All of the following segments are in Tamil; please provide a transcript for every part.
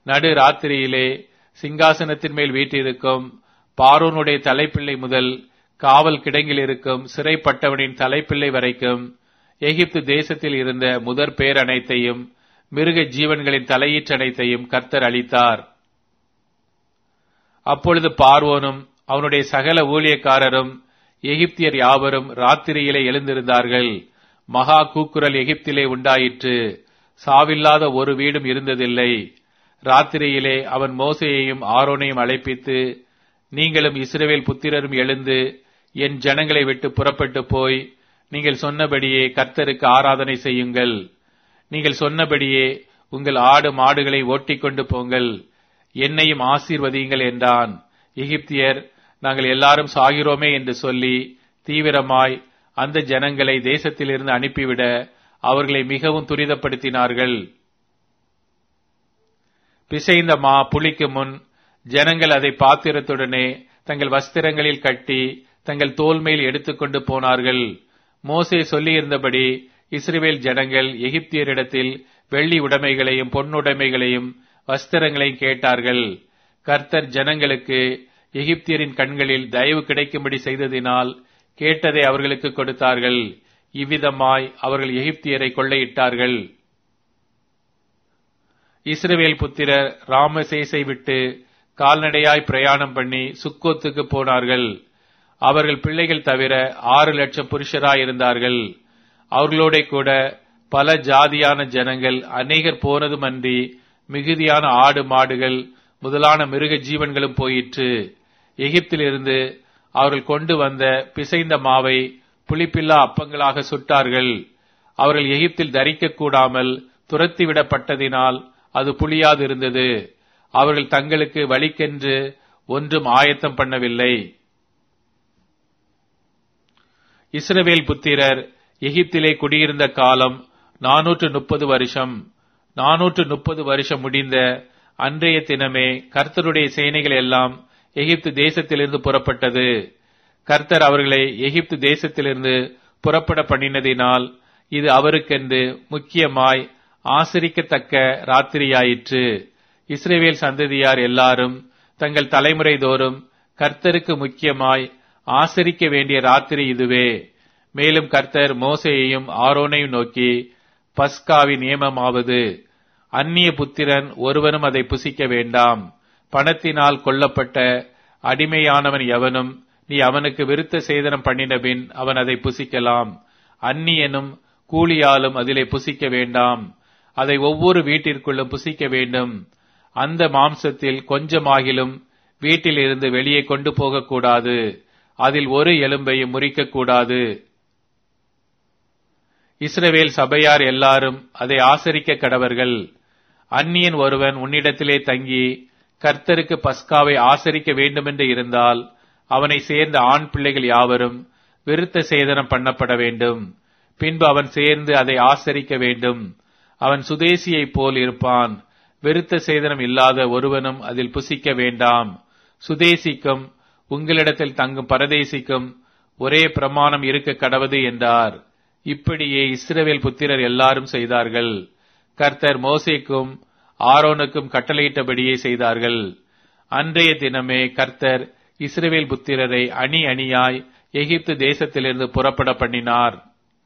நடு ராத்திரியிலே சிங்காசனத்தின் மேல் வீற்றிருக்கும் பார்வோனுடைய தலைப்பிள்ளை முதல் காவல் கிடங்கில் இருக்கும் சிறைப்பட்டவனின் தலைப்பிள்ளை வரைக்கும் எகிப்து தேசத்தில் இருந்த முதற் பேர் அனைத்தையும் மிருக ஜீவன்களின் தலையீற்றனைத்தையும் கர்த்தர் அளித்தார் அப்பொழுது பார்வோனும் அவனுடைய சகல ஊழியக்காரரும் எகிப்தியர் யாவரும் ராத்திரியிலே எழுந்திருந்தார்கள் மகா கூக்குரல் எகிப்திலே உண்டாயிற்று சாவில்லாத ஒரு வீடும் இருந்ததில்லை ராத்திரியிலே அவன் மோசையையும் ஆரோனையும் அழைப்பித்து நீங்களும் இஸ்ரவேல் புத்திரரும் எழுந்து என் ஜனங்களை விட்டு புறப்பட்டு போய் நீங்கள் சொன்னபடியே கர்த்தருக்கு ஆராதனை செய்யுங்கள் நீங்கள் சொன்னபடியே உங்கள் ஆடு மாடுகளை ஓட்டிக்கொண்டு போங்கள் என்னையும் ஆசீர்வதியுங்கள் என்றான் எகிப்தியர் நாங்கள் எல்லாரும் சாகிறோமே என்று சொல்லி தீவிரமாய் அந்த ஜனங்களை தேசத்திலிருந்து அனுப்பிவிட அவர்களை மிகவும் துரிதப்படுத்தினார்கள் பிசைந்த மா புளிக்கு முன் ஜனங்கள் அதை பாத்திரத்துடனே தங்கள் வஸ்திரங்களில் கட்டி தங்கள் தோல் மேல் எடுத்துக்கொண்டு போனார்கள் மோசே சொல்லியிருந்தபடி இஸ்ரேல் ஜனங்கள் எகிப்தியரிடத்தில் வெள்ளி உடைமைகளையும் பொன்னுடைமைகளையும் வஸ்திரங்களையும் கேட்டார்கள் கர்த்தர் ஜனங்களுக்கு எகிப்தியரின் கண்களில் தயவு கிடைக்கும்படி செய்ததினால் கேட்டதை அவர்களுக்கு கொடுத்தார்கள் இவ்விதமாய் அவர்கள் எகிப்தியரை கொள்ளையிட்டார்கள் இஸ்ரவேல் புத்திரர் ராமசேசை விட்டு கால்நடையாய் பிரயாணம் பண்ணி சுக்கோத்துக்கு போனார்கள் அவர்கள் பிள்ளைகள் தவிர ஆறு லட்சம் புருஷராய் இருந்தார்கள் அவர்களோட கூட பல ஜாதியான ஜனங்கள் அநேகர் போனதுமன்றி மிகுதியான ஆடு மாடுகள் முதலான மிருக ஜீவன்களும் போயிற்று எகிப்திலிருந்து அவர்கள் கொண்டு வந்த பிசைந்த மாவை புளிப்பில்லா அப்பங்களாக சுட்டார்கள் அவர்கள் எகிப்தில் தரிக்க கூடாமல் துரத்திவிடப்பட்டதினால் அது புளியாது இருந்தது அவர்கள் தங்களுக்கு வழிக்கென்று ஒன்றும் ஆயத்தம் பண்ணவில்லை இஸ்ரவேல் புத்திரர் எகிப்திலே குடியிருந்த காலம் நானூற்று முப்பது வருஷம் நானூற்று முப்பது வருஷம் முடிந்த அன்றைய தினமே கர்த்தருடைய சேனைகள் எல்லாம் எகிப்து தேசத்திலிருந்து புறப்பட்டது கர்த்தர் அவர்களை எகிப்து தேசத்திலிருந்து புறப்பட பண்ணினதினால் இது அவருக்கென்று முக்கியமாய் ஆசிரிக்கத்தக்க ராத்திரியாயிற்று இஸ்ரேவேல் சந்ததியார் எல்லாரும் தங்கள் தலைமுறை தோறும் கர்த்தருக்கு முக்கியமாய் ஆசரிக்க வேண்டிய ராத்திரி இதுவே மேலும் கர்த்தர் மோசையையும் ஆரோனையும் நோக்கி பஸ்காவின் நியமமாவது அந்நிய புத்திரன் ஒருவனும் அதை புசிக்க வேண்டாம் பணத்தினால் கொல்லப்பட்ட அடிமையானவன் எவனும் நீ அவனுக்கு விருத்த சேதனம் பண்ணினபின் அவன் அதை புசிக்கலாம் அந்நியனும் கூலியாலும் அதிலே புசிக்க வேண்டாம் அதை ஒவ்வொரு வீட்டிற்குள்ளும் புசிக்க வேண்டும் அந்த மாம்சத்தில் கொஞ்சமாகிலும் வீட்டில் இருந்து வெளியே கொண்டு போகக்கூடாது அதில் ஒரு எலும்பையும் முறிக்கக்கூடாது இஸ்ரவேல் சபையார் எல்லாரும் அதை ஆசரிக்க கடவர்கள் அந்நியன் ஒருவன் உன்னிடத்திலே தங்கி கர்த்தருக்கு பஸ்காவை ஆசரிக்க வேண்டுமென்று இருந்தால் அவனை சேர்ந்த ஆண் பிள்ளைகள் யாவரும் விருத்த சேதனம் பண்ணப்பட வேண்டும் பின்பு அவன் சேர்ந்து அதை ஆசரிக்க வேண்டும் அவன் சுதேசியைப் போல் இருப்பான் விருத்த சேதனம் இல்லாத ஒருவனும் அதில் புசிக்க வேண்டாம் சுதேசிக்கும் உங்களிடத்தில் தங்கும் பரதேசிக்கும் ஒரே பிரமாணம் இருக்க கடவது என்றார் இப்படியே இஸ்ரவேல் புத்திரர் எல்லாரும் செய்தார்கள் கர்த்தர் மோசேக்கும் ஆரோனுக்கும் கட்டளையிட்டபடியே செய்தார்கள் அன்றைய தினமே கர்த்தர் இஸ்ரவேல் புத்திரரை அணி அணியாய் எகிப்து தேசத்திலிருந்து புறப்பட பண்ணினார்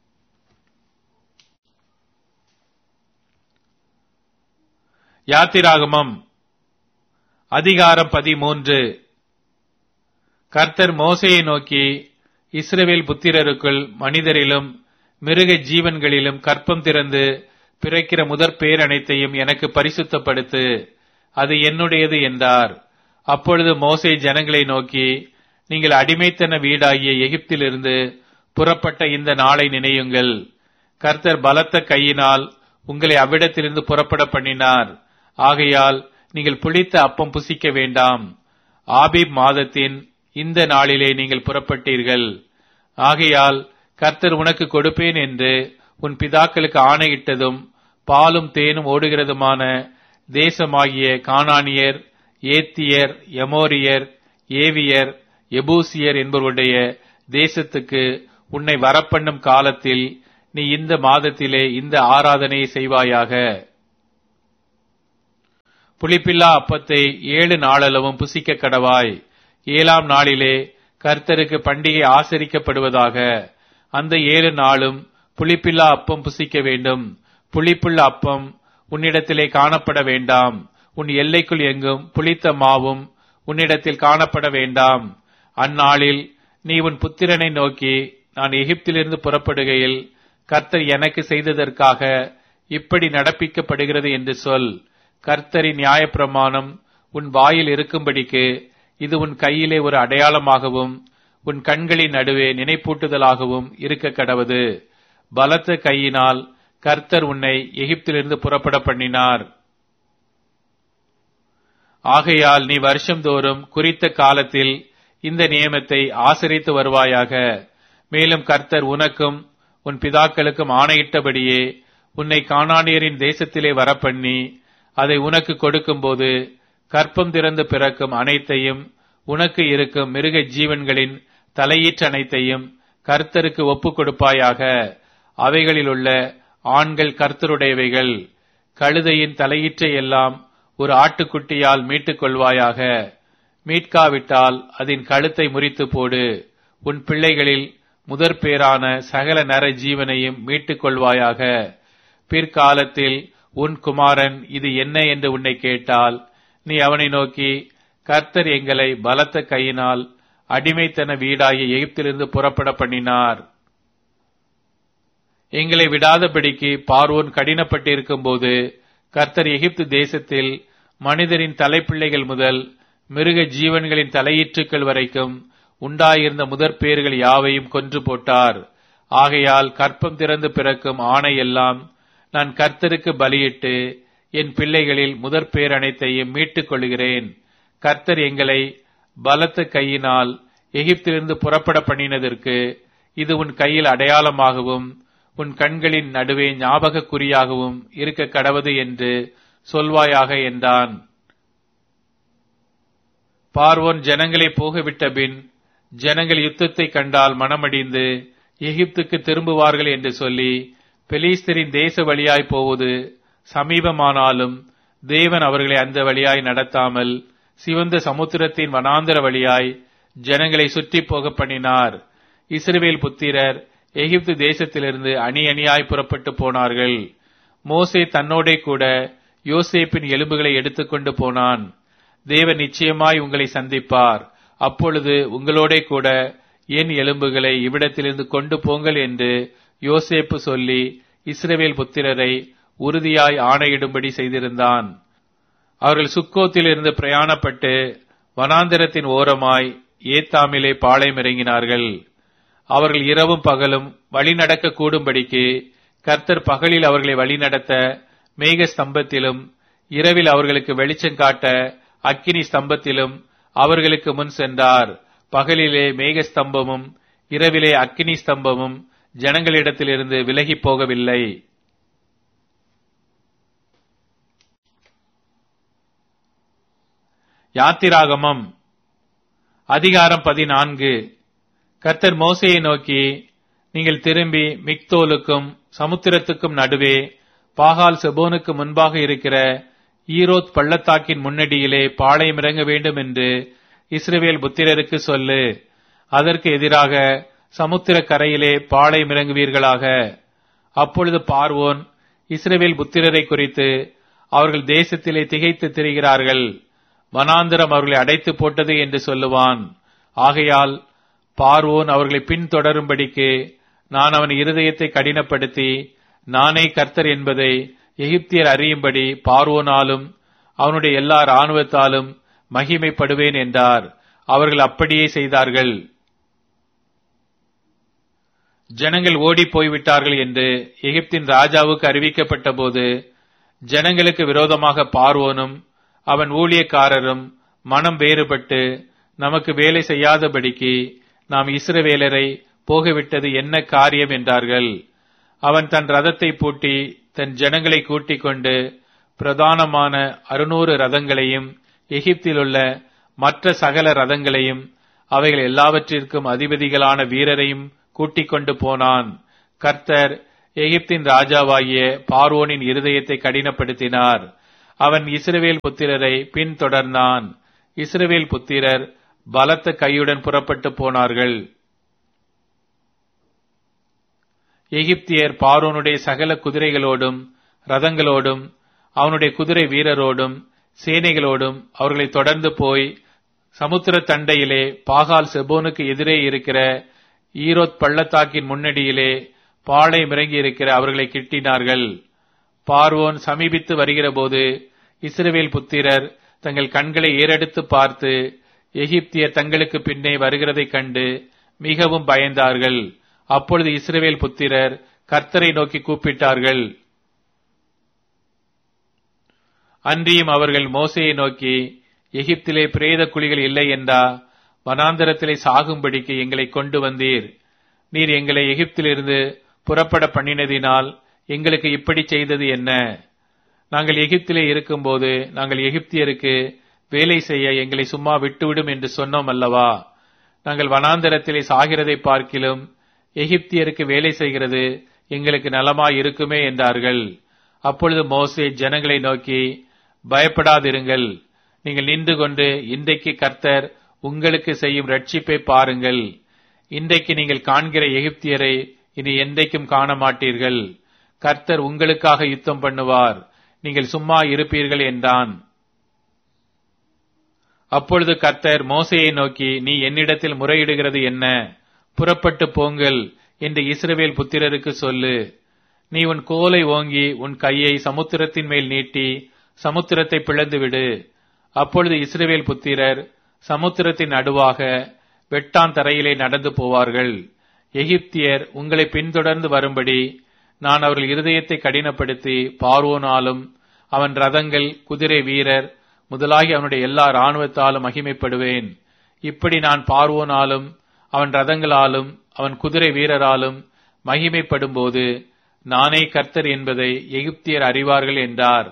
யாத்திராகமம் அதிகாரம் பதிமூன்று கர்த்தர் மோசையை நோக்கி இஸ்ரவேல் புத்திரருக்குள் மனிதரிலும் மிருக ஜீவன்களிலும் கற்பம் திறந்து பிறக்கிற முதற் பேர் அனைத்தையும் எனக்கு பரிசுத்தப்படுத்து அது என்னுடையது என்றார் அப்பொழுது மோசே ஜனங்களை நோக்கி நீங்கள் அடிமைத்தன வீடாகிய எகிப்திலிருந்து புறப்பட்ட இந்த நாளை நினையுங்கள் கர்த்தர் பலத்த கையினால் உங்களை அவ்விடத்திலிருந்து புறப்பட பண்ணினார் ஆகையால் நீங்கள் புளித்த அப்பம் புசிக்க வேண்டாம் ஆபிப் மாதத்தின் இந்த நாளிலே நீங்கள் புறப்பட்டீர்கள் ஆகையால் கர்த்தர் உனக்கு கொடுப்பேன் என்று உன் பிதாக்களுக்கு ஆணையிட்டதும் பாலும் தேனும் ஓடுகிறதுமான தேசமாகிய கானானியர் ஏத்தியர் எமோரியர் ஏவியர் எபூசியர் என்பவருடைய தேசத்துக்கு உன்னை வரப்பண்ணும் காலத்தில் நீ இந்த மாதத்திலே இந்த ஆராதனையை செய்வாயாக புளிப்பில்லா அப்பத்தை ஏழு நாளளவும் புசிக்க கடவாய் ஏழாம் நாளிலே கர்த்தருக்கு பண்டிகை ஆசரிக்கப்படுவதாக அந்த ஏழு நாளும் புளிப்பில்லா அப்பம் புசிக்க வேண்டும் புளிப்புள்ள அப்பம் உன்னிடத்திலே காணப்பட வேண்டாம் உன் எல்லைக்குள் எங்கும் புளித்த மாவும் உன்னிடத்தில் காணப்பட வேண்டாம் அந்நாளில் நீ உன் புத்திரனை நோக்கி நான் எகிப்திலிருந்து புறப்படுகையில் கர்த்தர் எனக்கு செய்ததற்காக இப்படி நடப்பிக்கப்படுகிறது என்று சொல் கர்த்தரின் நியாயப்பிரமாணம் உன் வாயில் இருக்கும்படிக்கு இது உன் கையிலே ஒரு அடையாளமாகவும் உன் கண்களின் நடுவே நினைப்பூட்டுதலாகவும் இருக்க கடவது பலத்த கையினால் கர்த்தர் உன்னை எகிப்திலிருந்து புறப்பட பண்ணினார் ஆகையால் நீ வருஷம்தோறும் குறித்த காலத்தில் இந்த நியமத்தை ஆசரித்து வருவாயாக மேலும் கர்த்தர் உனக்கும் உன் பிதாக்களுக்கும் ஆணையிட்டபடியே உன்னை காணானியரின் தேசத்திலே வரப்பண்ணி அதை உனக்கு கொடுக்கும்போது கற்பம் திறந்து பிறக்கும் அனைத்தையும் உனக்கு இருக்கும் மிருக ஜீவன்களின் தலையீற்று அனைத்தையும் கர்த்தருக்கு ஒப்புக் கொடுப்பாயாக அவைகளில் உள்ள ஆண்கள் கர்த்தருடையவைகள் கழுதையின் தலையீற்றை எல்லாம் ஒரு ஆட்டுக்குட்டியால் மீட்டுக் கொள்வாயாக மீட்காவிட்டால் அதன் கழுத்தை முறித்து போடு உன் பிள்ளைகளில் முதற் பேரான சகல நர ஜீவனையும் மீட்டுக் கொள்வாயாக பிற்காலத்தில் உன் குமாரன் இது என்ன என்று உன்னை கேட்டால் நீ அவனை நோக்கி கர்த்தர் எங்களை பலத்த கையினால் அடிமைத்தன வீடாகிய எகிப்திலிருந்து புறப்பட பண்ணினார் எங்களை விடாதபடிக்கு பார்வோன் கடினப்பட்டிருக்கும் போது கர்த்தர் எகிப்து தேசத்தில் மனிதரின் தலைப்பிள்ளைகள் முதல் மிருக ஜீவன்களின் தலையீற்றுக்கள் வரைக்கும் உண்டாயிருந்த முதற் பேர்கள் யாவையும் கொன்று போட்டார் ஆகையால் கற்பம் திறந்து பிறக்கும் ஆணை எல்லாம் நான் கர்த்தருக்கு பலியிட்டு என் பிள்ளைகளில் முதற் பேர் அனைத்தையும் மீட்டுக் கொள்கிறேன் கர்த்தர் எங்களை பலத்த கையினால் எகிப்திலிருந்து புறப்பட பண்ணினதற்கு இது உன் கையில் அடையாளமாகவும் உன் கண்களின் நடுவே ஞாபக குறியாகவும் இருக்க கடவது என்று சொல்வாயாக என்றான் பார்வோன் ஜனங்களை போகவிட்ட பின் ஜனங்கள் யுத்தத்தை கண்டால் மனமடிந்து எகிப்துக்கு திரும்புவார்கள் என்று சொல்லி பெலிஸ்தரின் தேச வழியாய் போவது சமீபமானாலும் தேவன் அவர்களை அந்த வழியாய் நடத்தாமல் சிவந்த சமுத்திரத்தின் வனாந்தர வழியாய் ஜனங்களை சுற்றி போக பண்ணினார் இஸ்ரவேல் புத்திரர் எகிப்து தேசத்திலிருந்து அணி அணியாய் புறப்பட்டு போனார்கள் மோசே தன்னோடே கூட யோசேப்பின் எலும்புகளை எடுத்துக்கொண்டு போனான் தேவன் நிச்சயமாய் உங்களை சந்திப்பார் அப்பொழுது உங்களோடே கூட என் எலும்புகளை இவ்விடத்திலிருந்து கொண்டு போங்கள் என்று யோசேப்பு சொல்லி இஸ்ரவேல் புத்திரரை உறுதியாய் ஆணையிடும்படி செய்திருந்தான் அவர்கள் சுக்கோத்திலிருந்து பிரயாணப்பட்டு வனாந்திரத்தின் ஓரமாய் ஏத்தாமிலே பாளையம் இறங்கினார்கள் அவர்கள் இரவும் பகலும் வழிநடக்க கூடும்படிக்கு கர்த்தர் பகலில் அவர்களை வழிநடத்த மேக ஸ்தம்பத்திலும் இரவில் அவர்களுக்கு வெளிச்சம் காட்ட அக்கினி ஸ்தம்பத்திலும் அவர்களுக்கு முன் சென்றார் பகலிலே மேக ஸ்தம்பமும் இரவிலே அக்கினி ஸ்தம்பமும் ஜனங்களிடத்திலிருந்து விலகி போகவில்லை யாத்திராகமம் அதிகாரம் பதினான்கு கர்த்தர் மோசையை நோக்கி நீங்கள் திரும்பி மிக்தோலுக்கும் சமுத்திரத்துக்கும் நடுவே பாகால் செபோனுக்கு முன்பாக இருக்கிற ஈரோத் பள்ளத்தாக்கின் முன்னடியிலே பாளையம் இறங்க வேண்டும் என்று இஸ்ரவேல் புத்திரருக்கு சொல்லு அதற்கு எதிராக சமுத்திர கரையிலே பாளையம் இறங்குவீர்களாக அப்பொழுது பார்வோன் இஸ்ரவேல் புத்திரரை குறித்து அவர்கள் தேசத்திலே திகைத்து திரிகிறார்கள் வனாந்திரம் அவர்களை அடைத்து போட்டது என்று சொல்லுவான் ஆகையால் பார்வோன் அவர்களை பின்தொடரும்படிக்கு நான் அவன் இருதயத்தை கடினப்படுத்தி நானே கர்த்தர் என்பதை எகிப்தியர் அறியும்படி பார்வோனாலும் அவனுடைய எல்லா இராணுவத்தாலும் மகிமைப்படுவேன் என்றார் அவர்கள் அப்படியே செய்தார்கள் ஜனங்கள் ஓடி போய்விட்டார்கள் என்று எகிப்தின் ராஜாவுக்கு அறிவிக்கப்பட்ட போது ஜனங்களுக்கு விரோதமாக பார்வோனும் அவன் ஊழியக்காரரும் மனம் வேறுபட்டு நமக்கு வேலை செய்யாதபடிக்கு நாம் இஸ்ரவேலரை போகவிட்டது என்ன காரியம் என்றார்கள் அவன் தன் ரதத்தை பூட்டி தன் ஜனங்களை கூட்டிக் கொண்டு பிரதானமான அறுநூறு ரதங்களையும் எகிப்திலுள்ள மற்ற சகல ரதங்களையும் அவைகள் எல்லாவற்றிற்கும் அதிபதிகளான வீரரையும் கூட்டிக் கொண்டு போனான் கர்த்தர் எகிப்தின் ராஜாவாகிய பார்வோனின் இருதயத்தை கடினப்படுத்தினார் அவன் இஸ்ரவேல் புத்திரரை பின்தொடர்ந்தான் இஸ்ரவேல் புத்திரர் பலத்த கையுடன் புறப்பட்டு போனார்கள் எகிப்தியர் பார்வோனுடைய சகல குதிரைகளோடும் ரதங்களோடும் அவனுடைய குதிரை வீரரோடும் சேனைகளோடும் அவர்களை தொடர்ந்து போய் சமுத்திர தண்டையிலே பாகால் செபோனுக்கு எதிரே இருக்கிற ஈரோத் பள்ளத்தாக்கின் முன்னடியிலே பாளை மிறங்கி இருக்கிற அவர்களை கிட்டினார்கள் பார்வோன் சமீபித்து வருகிற போது இஸ்ரவேல் புத்திரர் தங்கள் கண்களை ஏறெடுத்து பார்த்து எகிப்தியர் தங்களுக்கு பின்னே வருகிறதைக் கண்டு மிகவும் பயந்தார்கள் அப்பொழுது இஸ்ரவேல் புத்திரர் கர்த்தரை நோக்கி கூப்பிட்டார்கள் அன்றியும் அவர்கள் மோசையை நோக்கி எகிப்திலே பிரேத குழிகள் இல்லை என்றா வனாந்தரத்திலே சாகும்படிக்கு எங்களை கொண்டு வந்தீர் நீர் எங்களை எகிப்திலிருந்து புறப்பட பண்ணினதினால் எங்களுக்கு இப்படி செய்தது என்ன நாங்கள் எகிப்திலே இருக்கும்போது நாங்கள் எகிப்தியருக்கு வேலை செய்ய எங்களை சும்மா விட்டுவிடும் என்று சொன்னோம் அல்லவா நாங்கள் வனாந்தரத்திலே சாகிறதை பார்க்கிலும் எகிப்தியருக்கு வேலை செய்கிறது எங்களுக்கு நலமாய் இருக்குமே என்றார்கள் அப்பொழுது மோசே ஜனங்களை நோக்கி பயப்படாதிருங்கள் நீங்கள் நின்று கொண்டு இன்றைக்கு கர்த்தர் உங்களுக்கு செய்யும் ரட்சிப்பை பாருங்கள் இன்றைக்கு நீங்கள் காண்கிற எகிப்தியரை இனி என்றைக்கும் காண மாட்டீர்கள் கர்த்தர் உங்களுக்காக யுத்தம் பண்ணுவார் நீங்கள் சும்மா இருப்பீர்கள் என்றான் அப்பொழுது கர்த்தர் மோசையை நோக்கி நீ என்னிடத்தில் முறையிடுகிறது என்ன புறப்பட்டு போங்கள் என்று இஸ்ரவேல் புத்திரருக்கு சொல்லு நீ உன் கோலை ஓங்கி உன் கையை சமுத்திரத்தின் மேல் நீட்டி சமுத்திரத்தை பிளந்துவிடு அப்பொழுது இஸ்ரவேல் புத்திரர் சமுத்திரத்தின் நடுவாக வெட்டான் தரையிலே நடந்து போவார்கள் எகிப்தியர் உங்களை பின்தொடர்ந்து வரும்படி நான் அவர்கள் இருதயத்தை கடினப்படுத்தி பார்வோனாலும் அவன் ரதங்கள் குதிரை வீரர் முதலாகி அவனுடைய எல்லா இராணுவத்தாலும் மகிமைப்படுவேன் இப்படி நான் பார்வோனாலும் அவன் ரதங்களாலும் அவன் குதிரை வீரராலும் மகிமைப்படும்போது நானே கர்த்தர் என்பதை எகிப்தியர் அறிவார்கள் என்றார்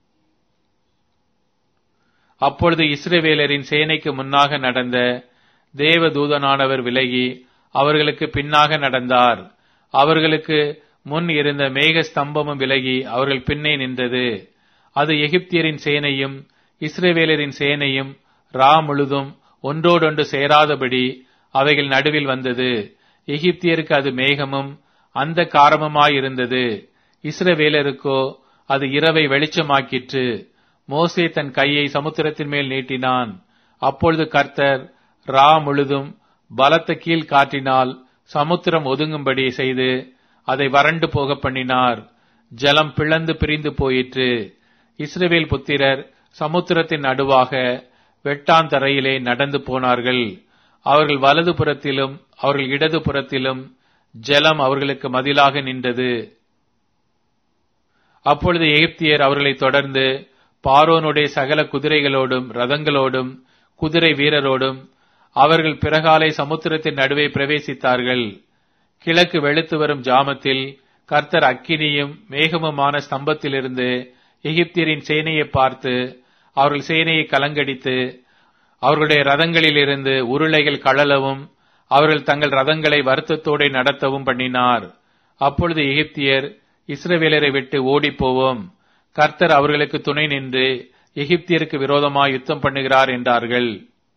அப்பொழுது இஸ்ரவேலரின் சேனைக்கு முன்னாக நடந்த தேவதூதனானவர் விலகி அவர்களுக்கு பின்னாக நடந்தார் அவர்களுக்கு முன் இருந்த மேக ஸ்தம்பமும் விலகி அவர்கள் பின்னே நின்றது அது எகிப்தியரின் சேனையும் இஸ்ரவேலரின் சேனையும் ரா முழுதும் ஒன்றோடொன்று சேராதபடி அவைகள் நடுவில் வந்தது எகிப்தியருக்கு அது மேகமும் அந்த காரமுமாயிருந்தது இஸ்ரவேலருக்கோ அது இரவை வெளிச்சமாக்கிற்று மோசே தன் கையை சமுத்திரத்தின் மேல் நீட்டினான் அப்பொழுது கர்த்தர் ரா முழுதும் பலத்த கீழ் காற்றினால் சமுத்திரம் ஒதுங்கும்படி செய்து அதை வறண்டு போக பண்ணினார் ஜலம் பிளந்து பிரிந்து போயிற்று இஸ்ரவேல் புத்திரர் சமுத்திரத்தின் நடுவாக வெட்டாந்தரையிலே நடந்து போனார்கள் அவர்கள் வலது புறத்திலும் அவர்கள் இடது புறத்திலும் ஜலம் அவர்களுக்கு மதிலாக நின்றது அப்பொழுது எகிப்தியர் அவர்களை தொடர்ந்து பாரோனுடைய சகல குதிரைகளோடும் ரதங்களோடும் குதிரை வீரரோடும் அவர்கள் பிறகாலை சமுத்திரத்தின் நடுவே பிரவேசித்தார்கள் கிழக்கு வெளுத்து வரும் ஜாமத்தில் கர்த்தர் அக்கினியும் மேகமுமான ஸ்தம்பத்திலிருந்து எகிப்தியரின் சேனையை பார்த்து அவர்கள் சேனையை கலங்கடித்து அவர்களுடைய ரதங்களிலிருந்து உருளைகள் கழலவும் அவர்கள் தங்கள் ரதங்களை வருத்தத்தோடு நடத்தவும் பண்ணினார் அப்பொழுது எகிப்தியர் இஸ்ரவேலரை விட்டு ஓடிப்போவோம் கர்த்தர் அவர்களுக்கு துணை நின்று எகிப்தியருக்கு விரோதமாய் யுத்தம் பண்ணுகிறார் என்றார்கள்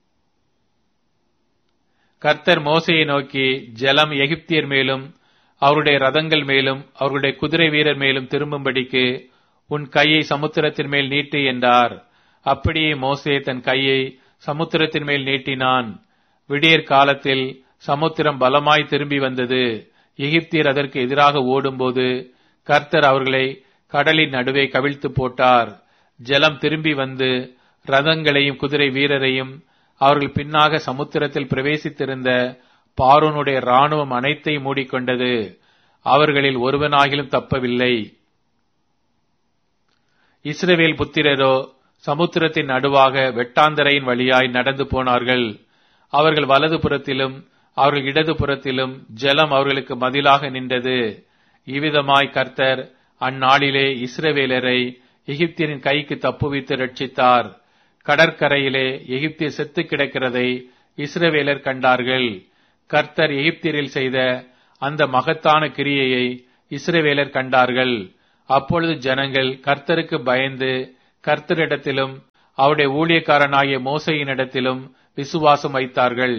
கர்த்தர் மோசையை நோக்கி ஜலம் எகிப்தியர் மேலும் அவருடைய ரதங்கள் மேலும் அவருடைய குதிரை வீரர் மேலும் திரும்பும்படிக்கு உன் கையை சமுத்திரத்தின் மேல் நீட்டு என்றார் அப்படியே மோசே தன் கையை சமுத்திரத்தின் மேல் நீட்டினான் விடியற் காலத்தில் சமுத்திரம் பலமாய் திரும்பி வந்தது எகிப்தியர் அதற்கு எதிராக ஓடும்போது கர்த்தர் அவர்களை கடலின் நடுவே கவிழ்த்து போட்டார் ஜலம் திரும்பி வந்து ரதங்களையும் குதிரை வீரரையும் அவர்கள் பின்னாக சமுத்திரத்தில் பிரவேசித்திருந்த பாரோனுடைய ராணுவம் அனைத்தையும் மூடிக்கொண்டது அவர்களில் ஒருவனாகிலும் தப்பவில்லை இஸ்ரவேல் புத்திரரோ சமுத்திரத்தின் நடுவாக வெட்டாந்தரையின் வழியாய் நடந்து போனார்கள் அவர்கள் வலது புறத்திலும் அவர்கள் இடது புறத்திலும் ஜலம் அவர்களுக்கு மதிலாக நின்றது இவ்விதமாய் கர்த்தர் அந்நாளிலே இஸ்ரவேலரை எகிப்தியரின் கைக்கு தப்புவித்து ரட்சித்தார் கடற்கரையிலே எகிப்தியர் செத்து கிடக்கிறதை இஸ்ரவேலர் கண்டார்கள் கர்த்தர் எகிப்தியரில் செய்த அந்த மகத்தான கிரியையை இஸ்ரவேலர் கண்டார்கள் அப்பொழுது ஜனங்கள் கர்த்தருக்கு பயந்து கர்த்தரிடத்திலும் அவருடைய ஊழியக்காரனாகிய மோசையினிடத்திலும் விசுவாசம் வைத்தார்கள்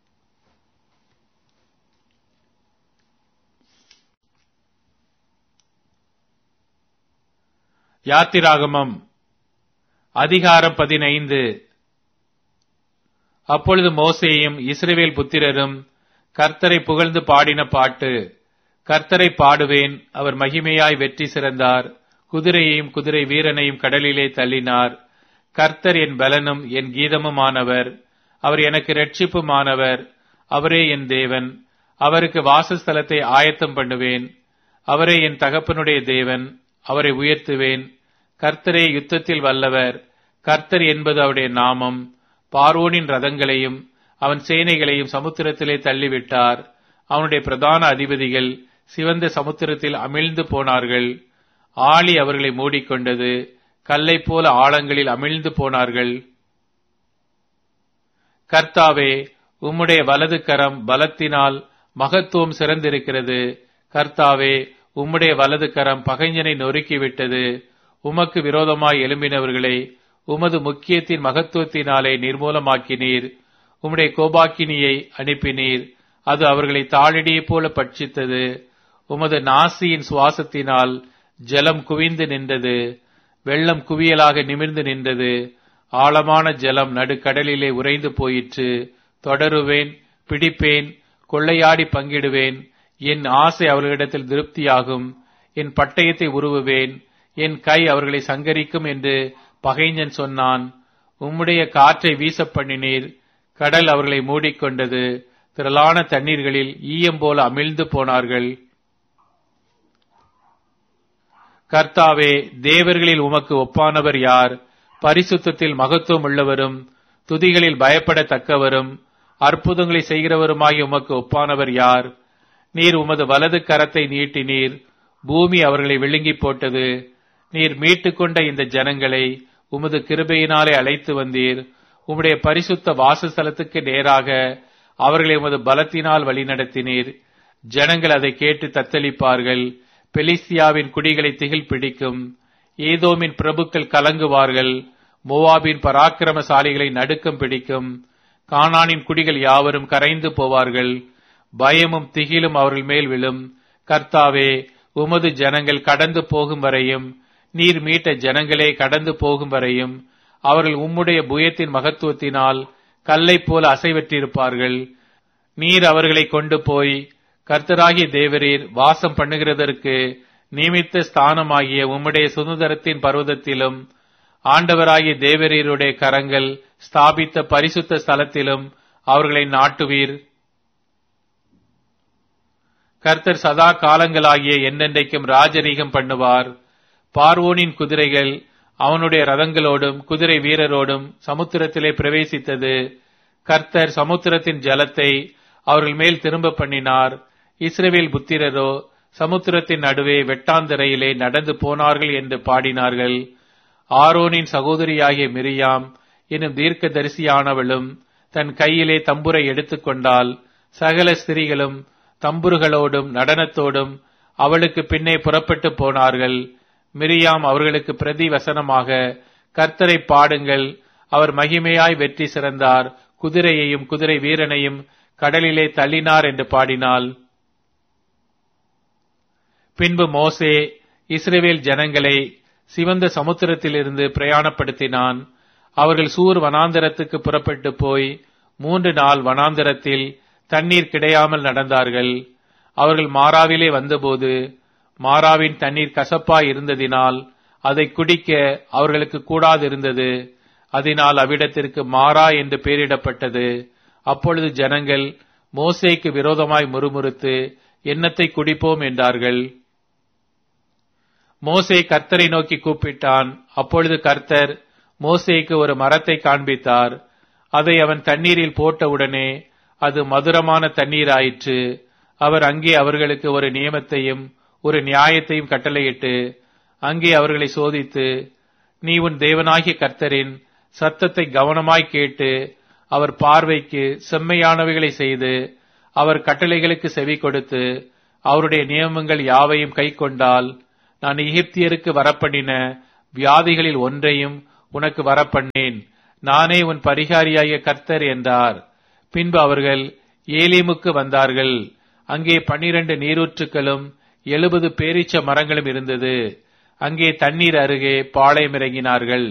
யாத்திராகமம் அதிகாரம் பதினைந்து அப்பொழுது மோசேயும் இஸ்ரவேல் புத்திரரும் கர்த்தரை புகழ்ந்து பாடின பாட்டு கர்த்தரை பாடுவேன் அவர் மகிமையாய் வெற்றி சிறந்தார் குதிரையையும் குதிரை வீரனையும் கடலிலே தள்ளினார் கர்த்தர் என் பலனும் என் கீதமுமானவர் அவர் எனக்கு இரட்சிப்புமானவர் அவரே என் தேவன் அவருக்கு வாசஸ்தலத்தை ஆயத்தம் பண்ணுவேன் அவரே என் தகப்பனுடைய தேவன் அவரை உயர்த்துவேன் கர்த்தரே யுத்தத்தில் வல்லவர் கர்த்தர் என்பது அவருடைய நாமம் பார்வோனின் ரதங்களையும் அவன் சேனைகளையும் சமுத்திரத்திலே தள்ளிவிட்டார் அவனுடைய பிரதான அதிபதிகள் சிவந்த சமுத்திரத்தில் அமிழ்ந்து போனார்கள் ஆழி அவர்களை மூடிக்கொண்டது கல்லை போல ஆழங்களில் அமிழ்ந்து போனார்கள் கர்த்தாவே உம்முடைய வலது கரம் பலத்தினால் மகத்துவம் சிறந்திருக்கிறது கர்த்தாவே உம்முடைய வலது கரம் பகைஞனை நொறுக்கிவிட்டது உமக்கு விரோதமாய் எழும்பினவர்களை உமது முக்கியத்தின் மகத்துவத்தினாலே நிர்மூலமாக்கினீர் உம்முடைய கோபாக்கினியை அனுப்பினீர் அது அவர்களை தாழிடியைப் போல பட்சித்தது உமது நாசியின் சுவாசத்தினால் ஜலம் குவிந்து நின்றது வெள்ளம் குவியலாக நிமிர்ந்து நின்றது ஆழமான ஜலம் நடுக்கடலிலே உறைந்து போயிற்று தொடருவேன் பிடிப்பேன் கொள்ளையாடி பங்கிடுவேன் என் ஆசை அவர்களிடத்தில் திருப்தியாகும் என் பட்டயத்தை உருவுவேன் என் கை அவர்களை சங்கரிக்கும் என்று பகைஞன் சொன்னான் உம்முடைய காற்றை வீச பண்ணினீர் கடல் அவர்களை மூடிக்கொண்டது திரளான தண்ணீர்களில் ஈயம் போல அமிழ்ந்து போனார்கள் கர்த்தாவே தேவர்களில் உமக்கு ஒப்பானவர் யார் பரிசுத்தத்தில் மகத்துவம் உள்ளவரும் துதிகளில் பயப்படத்தக்கவரும் அற்புதங்களை செய்கிறவருமாய் உமக்கு ஒப்பானவர் யார் நீர் உமது வலது கரத்தை நீட்டினீர் பூமி அவர்களை விழுங்கி போட்டது நீர் மீட்டுக்கொண்ட இந்த ஜனங்களை உமது கிருபையினாலே அழைத்து வந்தீர் உம்முடைய பரிசுத்த வாசஸ்தலத்துக்கு நேராக அவர்களை உமது பலத்தினால் வழிநடத்தினீர் ஜனங்கள் அதை கேட்டு தத்தளிப்பார்கள் பெலிஸ்தியாவின் குடிகளை திகில் பிடிக்கும் ஏதோமின் பிரபுக்கள் கலங்குவார்கள் மோவாபின் பராக்கிரமசாலிகளை நடுக்கம் பிடிக்கும் கானானின் குடிகள் யாவரும் கரைந்து போவார்கள் பயமும் திகிலும் அவர்கள் மேல் விழும் கர்த்தாவே உமது ஜனங்கள் கடந்து போகும் வரையும் நீர் மீட்ட ஜனங்களே கடந்து போகும் வரையும் அவர்கள் உம்முடைய புயத்தின் மகத்துவத்தினால் கல்லை போல அசைவற்றிருப்பார்கள் நீர் அவர்களை கொண்டு போய் கர்த்தராகிய தேவரீர் வாசம் பண்ணுகிறதற்கு நியமித்த ஸ்தானமாகிய உம்முடைய சுதந்திரத்தின் பர்வதத்திலும் ஆண்டவராகிய தேவரீருடைய கரங்கள் ஸ்தாபித்த பரிசுத்த ஸ்தலத்திலும் அவர்களை நாட்டுவீர் கர்த்தர் சதா காலங்களாகிய என்னென்றைக்கும் ராஜரீகம் பண்ணுவார் பார்வோனின் குதிரைகள் அவனுடைய ரதங்களோடும் குதிரை வீரரோடும் சமுத்திரத்திலே பிரவேசித்தது கர்த்தர் சமுத்திரத்தின் ஜலத்தை அவர்கள் மேல் திரும்ப பண்ணினார் இஸ்ரவேல் புத்திரரோ சமுத்திரத்தின் நடுவே வெட்டாந்தரையிலே நடந்து போனார்கள் என்று பாடினார்கள் ஆரோனின் சகோதரியாகிய மிரியாம் எனும் தீர்க்க தரிசியானவளும் தன் கையிலே தம்புரை எடுத்துக்கொண்டால் சகல ஸ்திரீகளும் தம்புருகளோடும் நடனத்தோடும் அவளுக்கு பின்னே புறப்பட்டு போனார்கள் மிரியாம் அவர்களுக்கு பிரதி வசனமாக கர்த்தரை பாடுங்கள் அவர் மகிமையாய் வெற்றி சிறந்தார் குதிரையையும் குதிரை வீரனையும் கடலிலே தள்ளினார் என்று பாடினாள் பின்பு மோசே இஸ்ரேவேல் ஜனங்களை சிவந்த சமுத்திரத்திலிருந்து பிரயாணப்படுத்தினான் அவர்கள் சூர் வனாந்தரத்துக்கு புறப்பட்டு போய் மூன்று நாள் வனாந்தரத்தில் தண்ணீர் கிடையாமல் நடந்தார்கள் அவர்கள் மாறாவிலே வந்தபோது மாறாவின் தண்ணீர் கசப்பாய் இருந்ததினால் அதை குடிக்க அவர்களுக்கு கூடாதிருந்தது அதனால் அவ்விடத்திற்கு மாறா என்று பெயரிடப்பட்டது அப்பொழுது ஜனங்கள் மோசேக்கு விரோதமாய் முறுமுறுத்து எண்ணத்தை குடிப்போம் என்றார்கள் மோசே கர்த்தரை நோக்கி கூப்பிட்டான் அப்பொழுது கர்த்தர் மோசேக்கு ஒரு மரத்தை காண்பித்தார் அதை அவன் தண்ணீரில் போட்டவுடனே அது மதுரமான தண்ணீராயிற்று அவர் அங்கே அவர்களுக்கு ஒரு நியமத்தையும் ஒரு நியாயத்தையும் கட்டளையிட்டு அங்கே அவர்களை சோதித்து நீ உன் தேவனாகிய கர்த்தரின் சத்தத்தை கவனமாய் கேட்டு அவர் பார்வைக்கு செம்மையானவைகளை செய்து அவர் கட்டளைகளுக்கு செவி கொடுத்து அவருடைய நியமங்கள் யாவையும் கை கொண்டால் நான் எகிப்தியருக்கு வரப்பண்ணின வியாதிகளில் ஒன்றையும் உனக்கு வரப்பண்ணேன் நானே உன் பரிகாரியாகிய கர்த்தர் என்றார் பின்பு அவர்கள் ஏலிமுக்கு வந்தார்கள் அங்கே பன்னிரண்டு நீரூற்றுக்களும் எழுபது பேரீச்ச மரங்களும் இருந்தது அங்கே தண்ணீர் அருகே பாளையம் இறங்கினார்கள்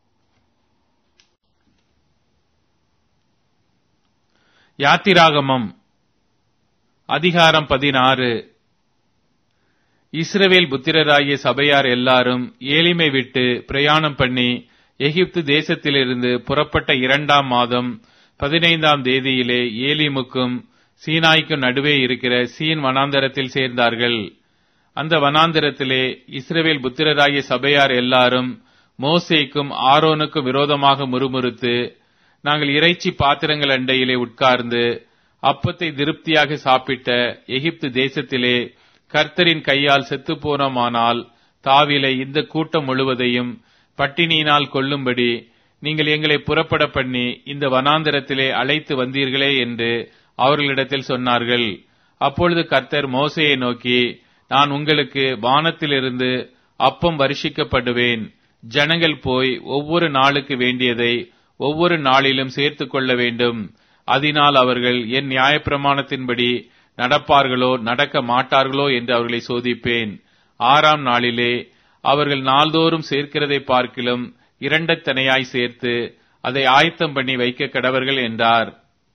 யாத்திராகமம் அதிகாரம் பதினாறு இஸ்ரவேல் புத்திரராகிய சபையார் எல்லாரும் ஏலிமை விட்டு பிரயாணம் பண்ணி எகிப்து தேசத்திலிருந்து புறப்பட்ட இரண்டாம் மாதம் பதினைந்தாம் தேதியிலே ஏலிமுக்கும் சீனாய்க்கும் நடுவே இருக்கிற சீன் வனாந்தரத்தில் சேர்ந்தார்கள் அந்த வனாந்தரத்திலே இஸ்ரவேல் புத்திரராகிய சபையார் எல்லாரும் மோசேக்கும் ஆரோனுக்கும் விரோதமாக முறுமுறுத்து நாங்கள் இறைச்சி பாத்திரங்கள் அண்டையிலே உட்கார்ந்து அப்பத்தை திருப்தியாக சாப்பிட்ட எகிப்து தேசத்திலே கர்த்தரின் கையால் செத்துப்போனோமானால் தாவிலை இந்த கூட்டம் முழுவதையும் பட்டினியினால் கொல்லும்படி நீங்கள் எங்களை புறப்பட பண்ணி இந்த வனாந்தரத்திலே அழைத்து வந்தீர்களே என்று அவர்களிடத்தில் சொன்னார்கள் அப்பொழுது கர்த்தர் மோசையை நோக்கி நான் உங்களுக்கு வானத்திலிருந்து அப்பம் வருஷிக்கப்படுவேன் ஜனங்கள் போய் ஒவ்வொரு நாளுக்கு வேண்டியதை ஒவ்வொரு நாளிலும் சேர்த்து கொள்ள வேண்டும் அதனால் அவர்கள் என் நியாயப்பிரமாணத்தின்படி நடப்பார்களோ நடக்க மாட்டார்களோ என்று அவர்களை சோதிப்பேன் ஆறாம் நாளிலே அவர்கள் நாள்தோறும் சேர்க்கிறதை பார்க்கிலும் இரண்டத்தனையாய் சேர்த்து அதை ஆயத்தம் பண்ணி வைக்க கடவர்கள் என்றார்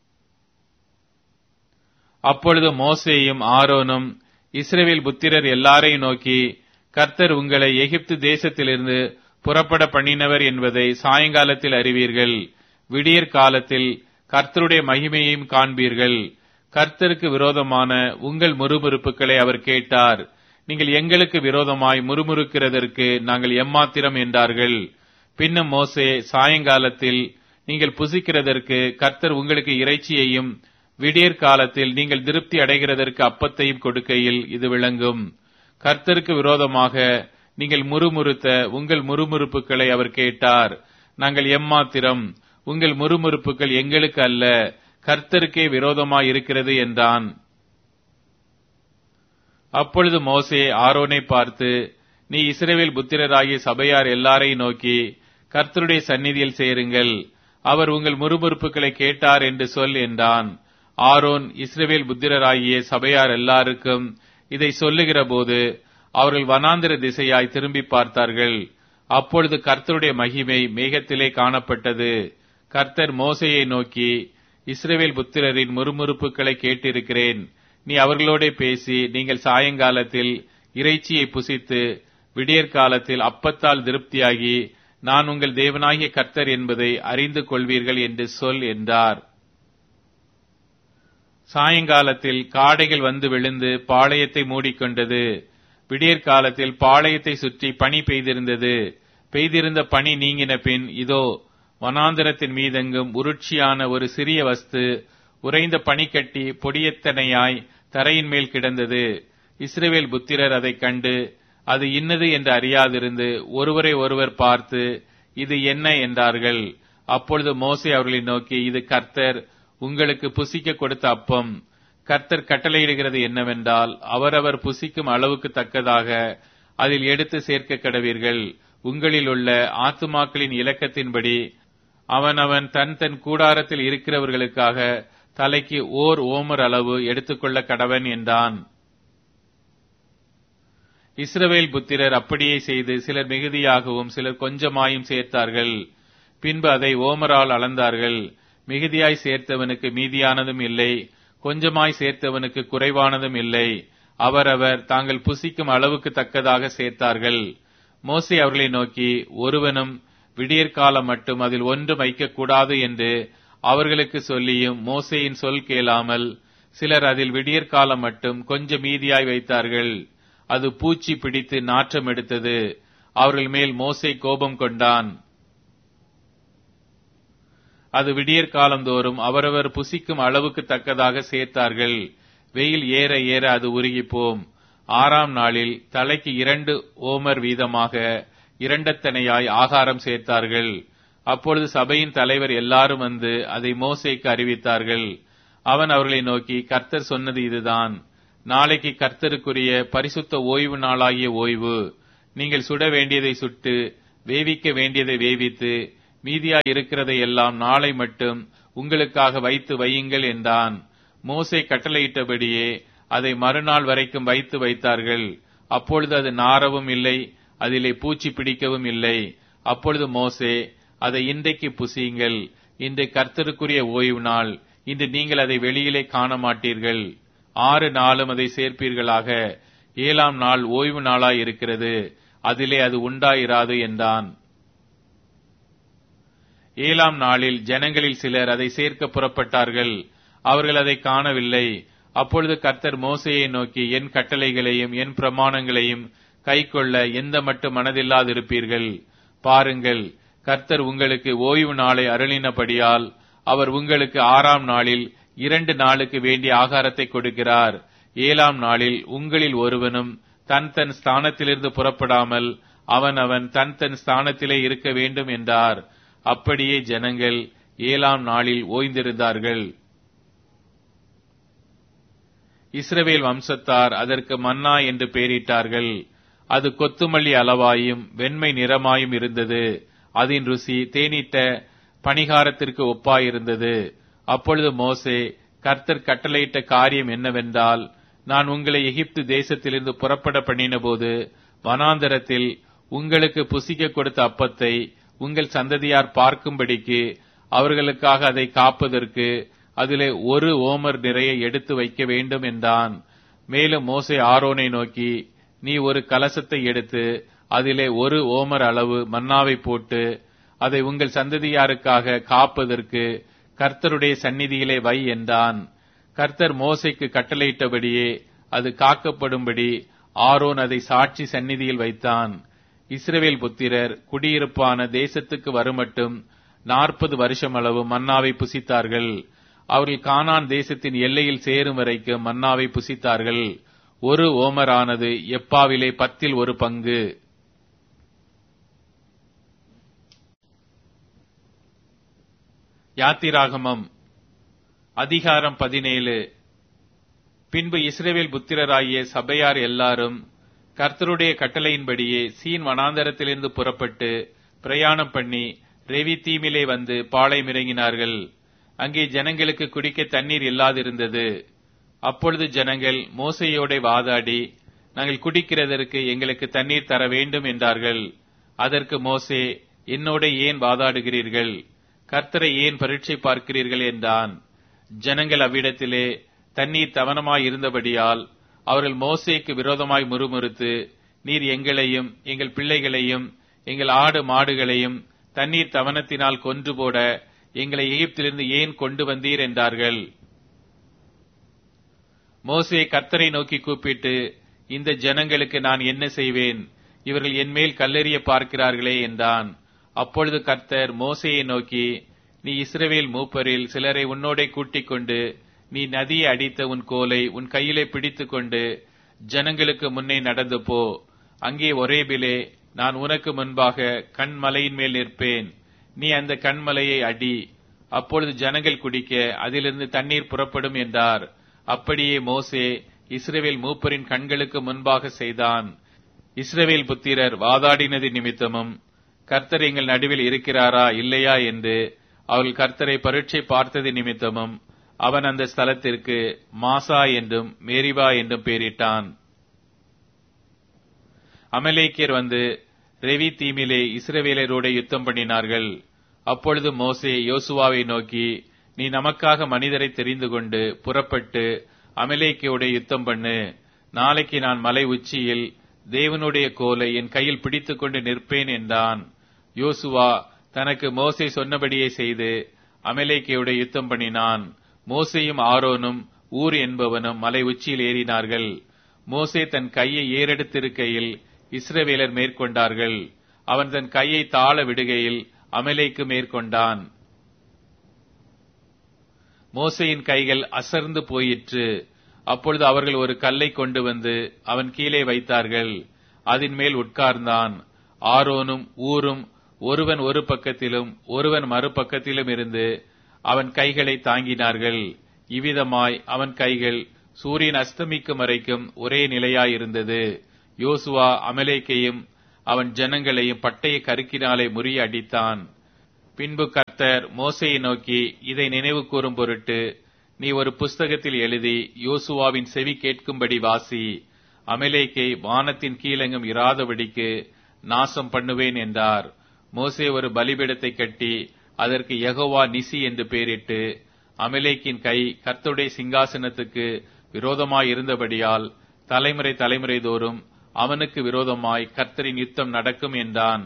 அப்பொழுது மோசேயும் ஆரோனும் இஸ்ரேவேல் புத்திரர் எல்லாரையும் நோக்கி கர்த்தர் உங்களை எகிப்து தேசத்திலிருந்து புறப்பட பண்ணினவர் என்பதை சாயங்காலத்தில் அறிவீர்கள் விடியற் காலத்தில் கர்த்தருடைய மகிமையையும் காண்பீர்கள் கர்த்தருக்கு விரோதமான உங்கள் முறுமுறுப்புகளை அவர் கேட்டார் நீங்கள் எங்களுக்கு விரோதமாய் முறுமுறுக்கிறதற்கு நாங்கள் எம்மாத்திரம் என்றார்கள் பின்னும் மோசே சாயங்காலத்தில் நீங்கள் புசிக்கிறதற்கு கர்த்தர் உங்களுக்கு இறைச்சியையும் விடியற் காலத்தில் நீங்கள் திருப்தி அடைகிறதற்கு அப்பத்தையும் கொடுக்கையில் இது விளங்கும் கர்த்தருக்கு விரோதமாக நீங்கள் முறுமுறுத்த உங்கள் முறுமுறுப்புகளை அவர் கேட்டார் நாங்கள் எம்மாத்திரம் உங்கள் முறுமுறுப்புகள் எங்களுக்கு அல்ல கர்த்தருக்கே விரோதமாய் இருக்கிறது என்றான் அப்பொழுது மோசே ஆரோனை பார்த்து நீ இஸ்ரேவேல் புத்திரராகிய சபையார் எல்லாரையும் நோக்கி கர்த்தருடைய சந்நிதியில் சேருங்கள் அவர் உங்கள் முறுமுறுப்புகளை கேட்டார் என்று சொல் என்றான் ஆரோன் இஸ்ரேவேல் புத்திரராகிய சபையார் எல்லாருக்கும் இதை சொல்லுகிற போது அவர்கள் வனாந்திர திசையாய் திரும்பி பார்த்தார்கள் அப்பொழுது கர்த்தருடைய மகிமை மேகத்திலே காணப்பட்டது கர்த்தர் மோசையை நோக்கி இஸ்ரேவேல் புத்திரரின் முறுமுறுப்புகளை கேட்டிருக்கிறேன் நீ அவர்களோட பேசி நீங்கள் சாயங்காலத்தில் இறைச்சியை புசித்து விடியற் காலத்தில் அப்பத்தால் திருப்தியாகி நான் உங்கள் தேவனாகிய கர்த்தர் என்பதை அறிந்து கொள்வீர்கள் என்று சொல் என்றார் சாயங்காலத்தில் காடைகள் வந்து விழுந்து பாளையத்தை மூடிக்கொண்டது விடியற் காலத்தில் பாளையத்தை சுற்றி பனி பெய்திருந்தது பெய்திருந்த பனி நீங்கின பின் இதோ வனாந்தரத்தின் மீதெங்கும் உருட்சியான ஒரு சிறிய வஸ்து உறைந்த பனிக்கட்டி பொடியத்தனையாய் தரையின் மேல் கிடந்தது இஸ்ரேவேல் புத்திரர் அதைக் கண்டு அது இன்னது என்று அறியாதிருந்து ஒருவரை ஒருவர் பார்த்து இது என்ன என்றார்கள் அப்பொழுது மோசே அவர்களை நோக்கி இது கர்த்தர் உங்களுக்கு புசிக்க கொடுத்த அப்பம் கர்த்தர் கட்டளையிடுகிறது என்னவென்றால் அவரவர் புசிக்கும் அளவுக்கு தக்கதாக அதில் எடுத்து சேர்க்க கடவீர்கள் உங்களில் உள்ள ஆத்துமாக்களின் இலக்கத்தின்படி அவனவன் தன் தன் கூடாரத்தில் இருக்கிறவர்களுக்காக தலைக்கு ஓர் ஓமர் அளவு எடுத்துக்கொள்ள கடவன் என்றான் இஸ்ரவேல் புத்திரர் அப்படியே செய்து சிலர் மிகுதியாகவும் சிலர் கொஞ்சமாயும் சேர்த்தார்கள் பின்பு அதை ஓமரால் அளந்தார்கள் மிகுதியாய் சேர்த்தவனுக்கு மீதியானதும் இல்லை கொஞ்சமாய் சேர்த்தவனுக்கு குறைவானதும் இல்லை அவரவர் தாங்கள் புசிக்கும் அளவுக்கு தக்கதாக சேர்த்தார்கள் மோசே அவர்களை நோக்கி ஒருவனும் விடியற்காலம் மட்டும் அதில் ஒன்றும் வைக்கக்கூடாது என்று அவர்களுக்கு சொல்லியும் மோசேயின் சொல் கேளாமல் சிலர் அதில் விடியற்காலம் மட்டும் கொஞ்சம் மீதியாய் வைத்தார்கள் அது பூச்சி பிடித்து நாற்றம் எடுத்தது அவர்கள் மேல் மோசே கோபம் கொண்டான் அது விடியற் காலந்தோறும் அவரவர் புசிக்கும் அளவுக்கு தக்கதாக சேர்த்தார்கள் வெயில் ஏற ஏற அது உருகிப்போம் ஆறாம் நாளில் தலைக்கு இரண்டு ஓமர் வீதமாக இரண்டத்தனையாய் ஆகாரம் சேர்த்தார்கள் அப்பொழுது சபையின் தலைவர் எல்லாரும் வந்து அதை மோசேக்கு அறிவித்தார்கள் அவன் அவர்களை நோக்கி கர்த்தர் சொன்னது இதுதான் நாளைக்கு கர்த்தருக்குரிய பரிசுத்த ஓய்வு நாளாகிய ஓய்வு நீங்கள் சுட வேண்டியதை சுட்டு வேவிக்க வேண்டியதை வேவித்து மீதியாய் இருக்கிறதை எல்லாம் நாளை மட்டும் உங்களுக்காக வைத்து வையுங்கள் என்றான் மோசே கட்டளையிட்டபடியே அதை மறுநாள் வரைக்கும் வைத்து வைத்தார்கள் அப்பொழுது அது நாரவும் இல்லை அதிலே பூச்சி பிடிக்கவும் இல்லை அப்பொழுது மோசே அதை இன்றைக்கு புசியுங்கள் இன்று கர்த்தருக்குரிய ஓய்வு நாள் இன்று நீங்கள் அதை வெளியிலே காண மாட்டீர்கள் ஆறு நாளும் அதை சேர்ப்பீர்களாக ஏழாம் நாள் ஓய்வு நாளாய் இருக்கிறது அதிலே அது உண்டாயிராது என்றான் ஏழாம் நாளில் ஜனங்களில் சிலர் அதை சேர்க்க புறப்பட்டார்கள் அவர்கள் அதை காணவில்லை அப்பொழுது கர்த்தர் மோசையை நோக்கி என் கட்டளைகளையும் என் பிரமாணங்களையும் கைக்கொள்ள எந்த மட்டும் மனதில்லாதிருப்பீர்கள் பாருங்கள் கர்த்தர் உங்களுக்கு ஓய்வு நாளை அருளினபடியால் அவர் உங்களுக்கு ஆறாம் நாளில் இரண்டு நாளுக்கு வேண்டிய ஆகாரத்தை கொடுக்கிறார் ஏழாம் நாளில் உங்களில் ஒருவனும் தன் தன் ஸ்தானத்திலிருந்து புறப்படாமல் அவன் அவன் தன் தன் ஸ்தானத்திலே இருக்க வேண்டும் என்றார் அப்படியே ஜனங்கள் ஏழாம் நாளில் ஓய்ந்திருந்தார்கள் இஸ்ரவேல் வம்சத்தார் அதற்கு மன்னா என்று பெயரிட்டார்கள் அது கொத்துமல்லி அளவாயும் வெண்மை நிறமாயும் இருந்தது அதன் ருசி தேனிட்ட பணிகாரத்திற்கு ஒப்பாயிருந்தது அப்பொழுது மோசே கர்த்தர் கட்டளையிட்ட காரியம் என்னவென்றால் நான் உங்களை எகிப்து தேசத்திலிருந்து புறப்பட பண்ணினபோது வனாந்தரத்தில் உங்களுக்கு புசிக்க கொடுத்த அப்பத்தை உங்கள் சந்ததியார் பார்க்கும்படிக்கு அவர்களுக்காக அதை காப்பதற்கு அதிலே ஒரு ஓமர் நிறைய எடுத்து வைக்க வேண்டும் என்றான் மேலும் மோசே ஆரோனை நோக்கி நீ ஒரு கலசத்தை எடுத்து அதிலே ஒரு ஓமர் அளவு மன்னாவை போட்டு அதை உங்கள் சந்ததியாருக்காக காப்பதற்கு கர்த்தருடைய சந்நிதியிலே வை என்றான் கர்த்தர் மோசைக்கு கட்டளையிட்டபடியே அது காக்கப்படும்படி ஆரோன் அதை சாட்சி சந்நிதியில் வைத்தான் இஸ்ரவேல் புத்திரர் குடியிருப்பான தேசத்துக்கு வருமட்டும் நாற்பது வருஷம் அளவு மன்னாவை புசித்தார்கள் அவர்கள் கானான் தேசத்தின் எல்லையில் சேரும் வரைக்கும் மன்னாவை புசித்தார்கள் ஒரு ஓமரானது எப்பாவிலே பத்தில் ஒரு பங்கு யாத்திராகமம் அதிகாரம் பதினேழு பின்பு இஸ்ரேவேல் புத்திரராகிய சபையார் எல்லாரும் கர்த்தருடைய கட்டளையின்படியே சீன் வனாந்தரத்திலிருந்து புறப்பட்டு பிரயாணம் பண்ணி ரெவி தீமிலே வந்து பாளையம் இறங்கினார்கள் அங்கே ஜனங்களுக்கு குடிக்க தண்ணீர் இல்லாதிருந்தது அப்பொழுது ஜனங்கள் மோசையோட வாதாடி நாங்கள் குடிக்கிறதற்கு எங்களுக்கு தண்ணீர் தர வேண்டும் என்றார்கள் அதற்கு மோசே என்னோட ஏன் வாதாடுகிறீர்கள் கர்த்தரை ஏன் பரீட்சை பார்க்கிறீர்கள் என்றான் ஜனங்கள் அவ்விடத்திலே தண்ணீர் தவனமாய் இருந்தபடியால் அவர்கள் மோசேக்கு விரோதமாய் முறுமுறுத்து நீர் எங்களையும் எங்கள் பிள்ளைகளையும் எங்கள் ஆடு மாடுகளையும் தண்ணீர் தவனத்தினால் கொன்று போட எங்களை எகிப்திலிருந்து ஏன் கொண்டு வந்தீர் என்றார்கள் மோசே கர்த்தரை நோக்கி கூப்பிட்டு இந்த ஜனங்களுக்கு நான் என்ன செய்வேன் இவர்கள் என்மேல் கல்லெறிய பார்க்கிறார்களே என்றான் அப்பொழுது கர்த்தர் மோசையை நோக்கி நீ இஸ்ரவேல் மூப்பரில் சிலரை உன்னோடே கூட்டிக் கொண்டு நீ நதியை அடித்த உன் கோலை உன் கையிலே பிடித்துக் கொண்டு ஜனங்களுக்கு முன்னே நடந்து போ அங்கே ஒரேபிலே நான் உனக்கு முன்பாக கண்மலையின் மேல் நிற்பேன் நீ அந்த கண்மலையை அடி அப்பொழுது ஜனங்கள் குடிக்க அதிலிருந்து தண்ணீர் புறப்படும் என்றார் அப்படியே மோசே இஸ்ரவேல் மூப்பரின் கண்களுக்கு முன்பாக செய்தான் இஸ்ரவேல் புத்திரர் வாதாடினது நிமித்தமும் கர்த்தர் எங்கள் நடுவில் இருக்கிறாரா இல்லையா என்று அவள் கர்த்தரை பரீட்சை பார்த்தது நிமித்தமும் அவன் அந்த ஸ்தலத்திற்கு மாசா என்றும் மேரிவா என்றும் பெயரிட்டான் அமலேக்கியர் வந்து ரெவி தீமிலே இஸ்ரவேலரோட யுத்தம் பண்ணினார்கள் அப்பொழுது மோசே யோசுவாவை நோக்கி நீ நமக்காக மனிதரை தெரிந்து கொண்டு புறப்பட்டு அமலேக்கியோட யுத்தம் பண்ணு நாளைக்கு நான் மலை உச்சியில் தேவனுடைய கோலை என் கையில் பிடித்துக் கொண்டு நிற்பேன் என்றான் யோசுவா தனக்கு மோசே சொன்னபடியே செய்து அமலேக்கியோட யுத்தம் பண்ணினான் மோசேயும் ஆரோனும் ஊர் என்பவனும் மலை உச்சியில் ஏறினார்கள் மோசே தன் கையை ஏறெடுத்திருக்கையில் இஸ்ரவேலர் மேற்கொண்டார்கள் அவன் தன் கையை தாழ விடுகையில் அமலேக்கு மேற்கொண்டான் மோசையின் கைகள் அசர்ந்து போயிற்று அப்பொழுது அவர்கள் ஒரு கல்லை கொண்டு வந்து அவன் கீழே வைத்தார்கள் அதன் மேல் உட்கார்ந்தான் ஆரோனும் ஊரும் ஒருவன் ஒரு பக்கத்திலும் ஒருவன் மறுபக்கத்திலும் இருந்து அவன் கைகளை தாங்கினார்கள் இவ்விதமாய் அவன் கைகள் சூரியன் அஸ்தமிக்கும் வரைக்கும் ஒரே நிலையாயிருந்தது யோசுவா அமலேக்கையும் அவன் ஜனங்களையும் பட்டய கருக்கினாலே முறிய அடித்தான் பின்பு கர்த்தர் மோசையை நோக்கி இதை நினைவு கூறும் பொருட்டு நீ ஒரு புஸ்தகத்தில் எழுதி யோசுவாவின் செவி கேட்கும்படி வாசி அமலேக்கை வானத்தின் கீழெங்கும் இராதபடிக்கு நாசம் பண்ணுவேன் என்றார் மோசே ஒரு பலிபீடத்தை கட்டி அதற்கு யெகோவா நிசி என்று பெயரிட்டு அமலேக்கின் கை கர்த்தருடைய சிங்காசனத்துக்கு விரோதமாய் இருந்தபடியால் தலைமுறை தலைமுறை தோறும் அவனுக்கு விரோதமாய் கர்த்தரின் யுத்தம் நடக்கும் என்றான்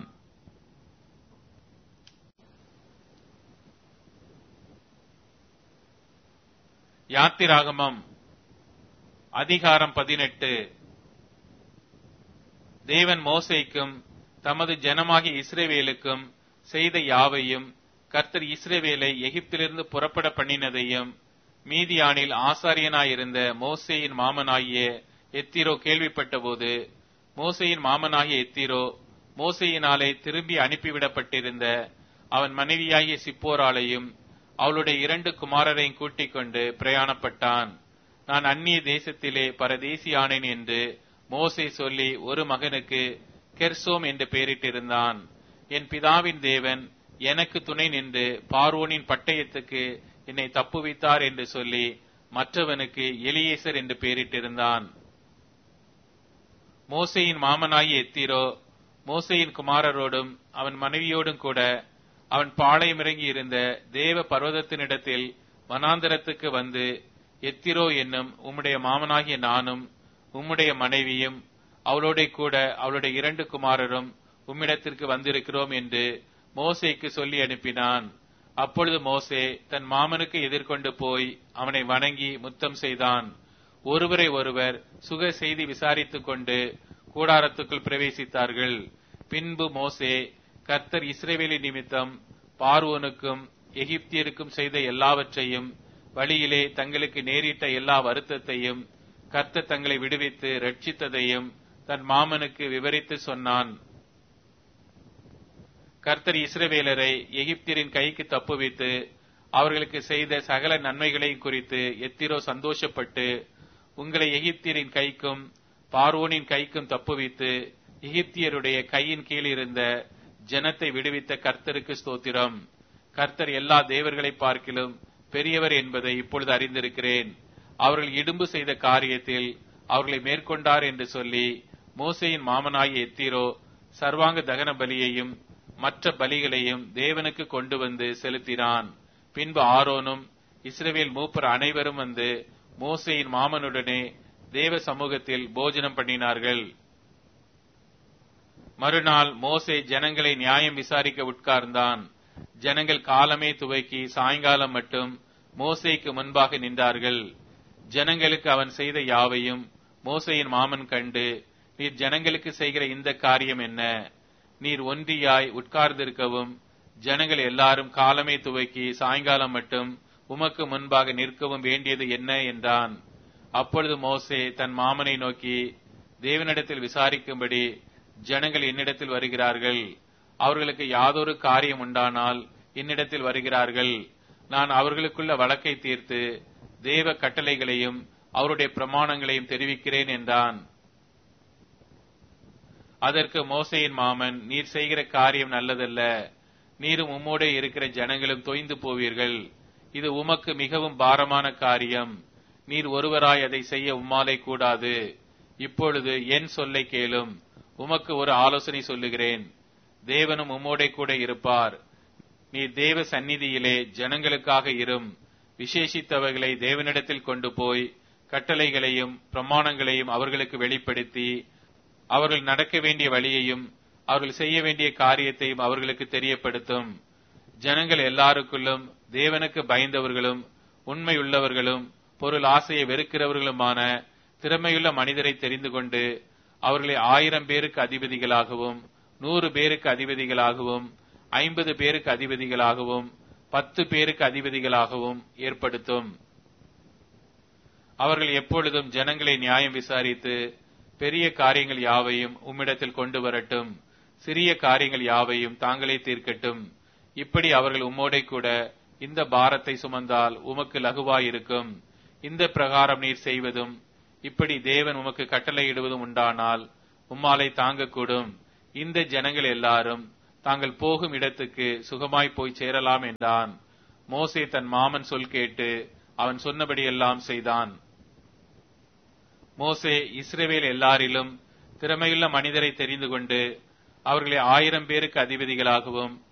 யாத்திராகமம் அதிகாரம் பதினெட்டு தேவன் மோசேக்கும் தமது ஜனமாகிய இஸ்ரேவேலுக்கும் செய்த யாவையும் கர்த்தர் இஸ்ரேவேலை எகிப்திலிருந்து புறப்பட பண்ணினதையும் மீதியானில் ஆசாரியனாயிருந்த மோசேயின் மாமனாகிய எத்திரோ கேள்விப்பட்டபோது மோசேயின் மாமனாகிய எத்திரோ மோசேயினாலே திரும்பி அனுப்பிவிடப்பட்டிருந்த அவன் மனைவியாகிய சிப்போராலையும் அவளுடைய இரண்டு குமாரரையும் கூட்டிக் கொண்டு பிரயாணப்பட்டான் நான் அந்நிய தேசத்திலே பரதேசியானேன் என்று மோசே சொல்லி ஒரு மகனுக்கு கெர்சோம் என்று பெயரிட்டிருந்தான் என் பிதாவின் தேவன் எனக்கு துணை நின்று பார்வோனின் பட்டயத்துக்கு என்னை தப்புவித்தார் என்று சொல்லி மற்றவனுக்கு எலியேசர் என்று பெயரிட்டிருந்தான் மோசையின் மாமனாகிய எத்திரோ மோசையின் குமாரரோடும் அவன் மனைவியோடும் கூட அவன் பாளையம் இறங்கி இருந்த தேவ பர்வதத்தினிடத்தில் வனாந்தரத்துக்கு வந்து எத்திரோ என்னும் உம்முடைய மாமனாகிய நானும் உம்முடைய மனைவியும் அவளோட கூட அவளுடைய இரண்டு குமாரரும் உம்மிடத்திற்கு வந்திருக்கிறோம் என்று மோசேக்கு சொல்லி அனுப்பினான் அப்பொழுது மோசே தன் மாமனுக்கு எதிர்கொண்டு போய் அவனை வணங்கி முத்தம் செய்தான் ஒருவரை ஒருவர் சுக செய்தி விசாரித்துக் கொண்டு கூடாரத்துக்குள் பிரவேசித்தார்கள் பின்பு மோசே கர்த்தர் இஸ்ரேவேலி நிமித்தம் பார்வோனுக்கும் எகிப்தியருக்கும் செய்த எல்லாவற்றையும் வழியிலே தங்களுக்கு நேரிட்ட எல்லா வருத்தத்தையும் கர்த்தர் தங்களை விடுவித்து ரட்சித்ததையும் தன் மாமனுக்கு விவரித்து சொன்னான் கர்த்தர் இஸ்ரவேலரை எகிப்தியரின் கைக்கு தப்புவித்து அவர்களுக்கு செய்த சகல நன்மைகளையும் குறித்து எத்திரோ சந்தோஷப்பட்டு உங்களை எகிப்தியரின் கைக்கும் பார்வோனின் கைக்கும் தப்புவித்து எகிப்தியருடைய கையின் கீழ் இருந்த ஜனத்தை விடுவித்த கர்த்தருக்கு ஸ்தோத்திரம் கர்த்தர் எல்லா தேவர்களை பார்க்கிலும் பெரியவர் என்பதை இப்பொழுது அறிந்திருக்கிறேன் அவர்கள் இடும்பு செய்த காரியத்தில் அவர்களை மேற்கொண்டார் என்று சொல்லி மோசையின் மாமனாகிய எத்திரோ சர்வாங்க தகன பலியையும் மற்ற பலிகளையும் தேவனுக்கு கொண்டு வந்து செலுத்தினான் பின்பு ஆரோனும் இஸ்ரவேல் மூப்பர் அனைவரும் வந்து மோசையின் மாமனுடனே தேவ சமூகத்தில் போஜனம் பண்ணினார்கள் மறுநாள் மோசே ஜனங்களை நியாயம் விசாரிக்க உட்கார்ந்தான் ஜனங்கள் காலமே துவக்கி சாயங்காலம் மட்டும் மோசேக்கு முன்பாக நின்றார்கள் ஜனங்களுக்கு அவன் செய்த யாவையும் மோசையின் மாமன் கண்டு நீர் ஜனங்களுக்கு செய்கிற இந்த காரியம் என்ன நீர் ஒன்றியாய் உட்கார்ந்திருக்கவும் ஜனங்கள் எல்லாரும் காலமே துவக்கி சாயங்காலம் மட்டும் உமக்கு முன்பாக நிற்கவும் வேண்டியது என்ன என்றான் அப்பொழுது மோசே தன் மாமனை நோக்கி தேவனிடத்தில் விசாரிக்கும்படி ஜனங்கள் என்னிடத்தில் வருகிறார்கள் அவர்களுக்கு யாதொரு காரியம் உண்டானால் என்னிடத்தில் வருகிறார்கள் நான் அவர்களுக்குள்ள வழக்கை தீர்த்து தேவ கட்டளைகளையும் அவருடைய பிரமாணங்களையும் தெரிவிக்கிறேன் என்றான் அதற்கு மோசையின் மாமன் நீர் செய்கிற காரியம் நல்லதல்ல நீரும் உம்மோடே இருக்கிற ஜனங்களும் தொய்ந்து போவீர்கள் இது உமக்கு மிகவும் பாரமான காரியம் நீர் ஒருவராய் அதை செய்ய உம்மாலே கூடாது இப்பொழுது என் சொல்லை கேளும் உமக்கு ஒரு ஆலோசனை சொல்லுகிறேன் தேவனும் உம்மோடே கூட இருப்பார் நீ தேவ சந்நிதியிலே ஜனங்களுக்காக இரும் விசேஷித்தவர்களை தேவனிடத்தில் கொண்டு போய் கட்டளைகளையும் பிரமாணங்களையும் அவர்களுக்கு வெளிப்படுத்தி அவர்கள் நடக்க வேண்டிய வழியையும் அவர்கள் செய்ய வேண்டிய காரியத்தையும் அவர்களுக்கு தெரியப்படுத்தும் ஜனங்கள் எல்லாருக்குள்ளும் தேவனுக்கு பயந்தவர்களும் உண்மையுள்ளவர்களும் பொருள் ஆசையை வெறுக்கிறவர்களுமான திறமையுள்ள மனிதரை தெரிந்து கொண்டு அவர்களை ஆயிரம் பேருக்கு அதிபதிகளாகவும் நூறு பேருக்கு அதிபதிகளாகவும் ஐம்பது பேருக்கு அதிபதிகளாகவும் பத்து பேருக்கு அதிபதிகளாகவும் ஏற்படுத்தும் அவர்கள் எப்பொழுதும் ஜனங்களை நியாயம் விசாரித்து பெரிய காரியங்கள் யாவையும் உம்மிடத்தில் கொண்டு வரட்டும் சிறிய காரியங்கள் யாவையும் தாங்களே தீர்க்கட்டும் இப்படி அவர்கள் உம்மோடே கூட இந்த பாரத்தை சுமந்தால் உமக்கு லகுவாயிருக்கும் இந்த பிரகாரம் நீர் செய்வதும் இப்படி தேவன் உமக்கு கட்டளையிடுவதும் உண்டானால் உம்மாலை தாங்கக்கூடும் இந்த ஜனங்கள் எல்லாரும் தாங்கள் போகும் இடத்துக்கு சுகமாய் போய் சேரலாம் என்றான் மோசே தன் மாமன் சொல் கேட்டு அவன் சொன்னபடியெல்லாம் செய்தான் மோசே இஸ்ரவேல் எல்லாரிலும் திறமையுள்ள மனிதரை தெரிந்து கொண்டு அவர்களை ஆயிரம் பேருக்கு அதிபதிகளாகவும்